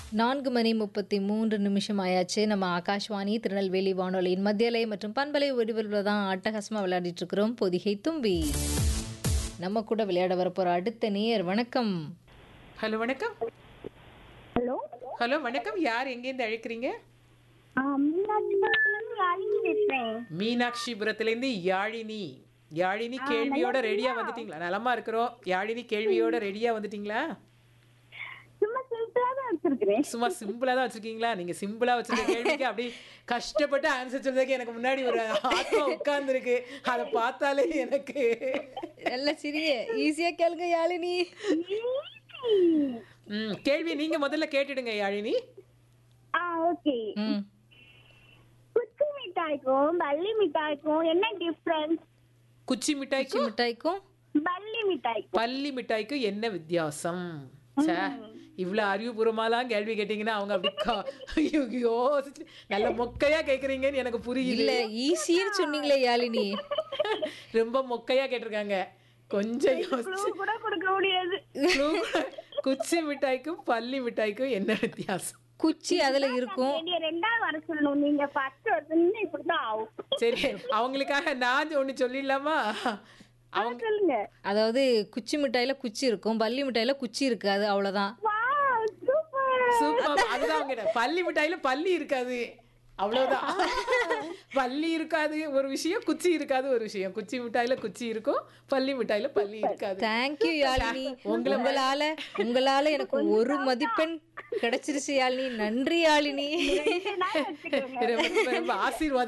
நான்கு மணி முப்பத்தி மூன்று நிமிஷம் ஆயாச்சு நம்ம ஆகாஷ்வாணி திருநெல்வேலி வானொலியின் மத்தியலை மற்றும் பண்பலை ஒருவரில் தான் அட்டகாசமாக விளையாடிட்டு இருக்கிறோம் பொதிகை தும்பி நம்ம கூட விளையாட வரப்போற அடுத்த நேயர் வணக்கம் ஹலோ வணக்கம் ஹலோ ஹலோ வணக்கம் யார் எங்கேருந்து அழைக்கிறீங்க மீனாட்சிபுரத்துலேருந்து யாழினி பேசுகிறேன் மீனாட்சிபுரத்துலேருந்து யாழினி யாழினி கேள்வியோட ரெடியா வந்துட்டீங்களா நலமா இருக்கிறோம் யாழினி கேள்வியோட ரெடியா வந்துட்டீங்களா சும்மா சிம்பிளாக தான் வச்சிருக்கிறேன் சும்மா சிம்பிளா தான் வச்சிருக்கீங்களா நீங்க சிம்பிளா வச்சிருக்க கேள்விக்கு அப்படி கஷ்டப்பட்டு ஆன்சர் சொல்றதுக்கு எனக்கு முன்னாடி ஒரு ஆத்மா உட்கார்ந்து இருக்கு அதை பார்த்தாலே எனக்கு நல்ல சிறிய ஈஸியா கேளுங்க யாழினி ம் கேள்வி நீங்க முதல்ல கேட்டுடுங்க யாழினி ஆ ஓகே ம் குச்சி மிட்டாய்க்கும் பள்ளி மிட்டாய்க்கும் என்ன டிஃப்ரென்ஸ் குச்சி குச்சி மிட்டாய்க்கும் மிட்டாய்க்கும் பள்ளி மிட்டாய்க்கும் பள்ளி மிட்டாய்க்கும் என்ன வித்தியாசம் ச்சே இவ்வளவு அறிவுபூர்வமாலாம் கேள்வி கேட்டீங்கன்னா அவங்க அப்படி கா- ஐயோ, யோசிச்சு நல்ல மொக்கையா கேக்குறீங்கன்னு எனக்கு புரியுது இல்ல ஈஸின்னு சொன்னீங்களே யாழினி ரொம்ப மொக்கையா கேட்டிருக்காங்க கொஞ்சம் யோசிச்சு கூட கொடுக்க முடியாது clue கூட- குச்சி மிட்டாய்க்கும் பள்ளி மிட்டாய்க்கும் என்ன வித்தியாசம் குச்சி அதுல இருக்கும் வேண்டிய ரெண்டாவது வர சொல்லணும் நீங்க ஃபர்ஸ்ட் வருஷம் இப்படிதான் ஆகும் சரி அவங்களுக்காக நான் ஒண்ணு சொல்லிடலாமா அவங்க சொல்லுங்க அதாவது குச்சி மிட்டாயில குச்சி இருக்கும் பள்ளி மிட்டாயில குச்சி இருக்காது அவ்வளவுதான் வாவ் சூப்பர் சூப்பர் அதுதான் அவங்க பள்ளி மிட்டாயில பள்ளி இருக்காது அவ்வளவுதான் பள்ளி இருக்காது ஒரு விஷயம் குச்சி இருக்காது ஒரு விஷயம் குச்சி மிட்டாயில குச்சி இருக்கும் பள்ளி மிட்டாயில பள்ளி இருக்காது தேங்க்யூ யாழினி உங்களால உங்களால எனக்கு ஒரு மதிப்பெண் கிடைச்சிருச்சு யாழினி நன்றி யாழினி ரொம்ப ரொம்ப ஆசீர்வாதம்